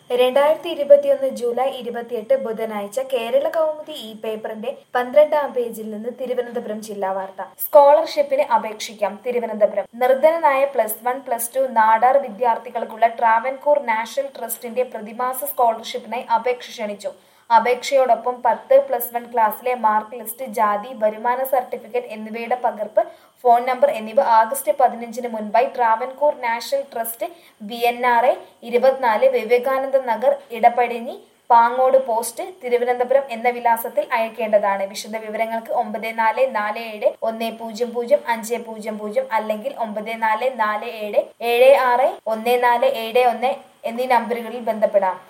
രണ്ടായിരത്തി ഇരുപത്തിയൊന്ന് ജൂലൈ ഇരുപത്തിയെട്ട് ബുധനാഴ്ച കേരള കൗമുദി ഈ പേപ്പറിന്റെ പന്ത്രണ്ടാം പേജിൽ നിന്ന് തിരുവനന്തപുരം ജില്ലാ വാർത്ത സ്കോളർഷിപ്പിന് അപേക്ഷിക്കാം തിരുവനന്തപുരം നിർധനനായ plus one plus two Nadar വിദ്യാർത്ഥികൾക്കുള്ള ട്രാവൻകൂർ നാഷണൽ ട്രസ്റ്റിന്റെ പ്രതിമാസ സ്കോളർഷിപ്പിനായി അപേക്ഷ ക്ഷണിച്ചു അപേക്ഷയോടൊപ്പം പത്ത് പ്ലസ് വൺ ക്ലാസ്സിലെ മാർക്ക് ലിസ്റ്റ് ജാതി വരുമാന സർട്ടിഫിക്കറ്റ് എന്നിവയുടെ പകർപ്പ് ഫോൺ നമ്പർ എന്നിവ ആഗസ്റ്റ് പതിനഞ്ചിന് മുൻപായി Travancore national trust B N R A ഇരുപത്തിനാല് വിവേകാനന്ദ നഗർ ഇടപഴഞ്ഞി പാങ്ങോട് പോസ്റ്റ് തിരുവനന്തപുരം എന്ന വിലാസത്തിൽ അയക്കേണ്ടതാണ് വിശദ വിവരങ്ങൾക്ക് ഒമ്പത് നാല് നാല് ഏഴ് ഒന്ന് പൂജ്യം പൂജ്യം അഞ്ച് പൂജ്യം പൂജ്യം അല്ലെങ്കിൽ ഒമ്പത് നാല് നാല് ഏഴ് ഏഴ് ആറ് ഒന്ന് നാല് ഏഴ് ഒന്ന് എന്നീ നമ്പറുകളിൽ ബന്ധപ്പെടാം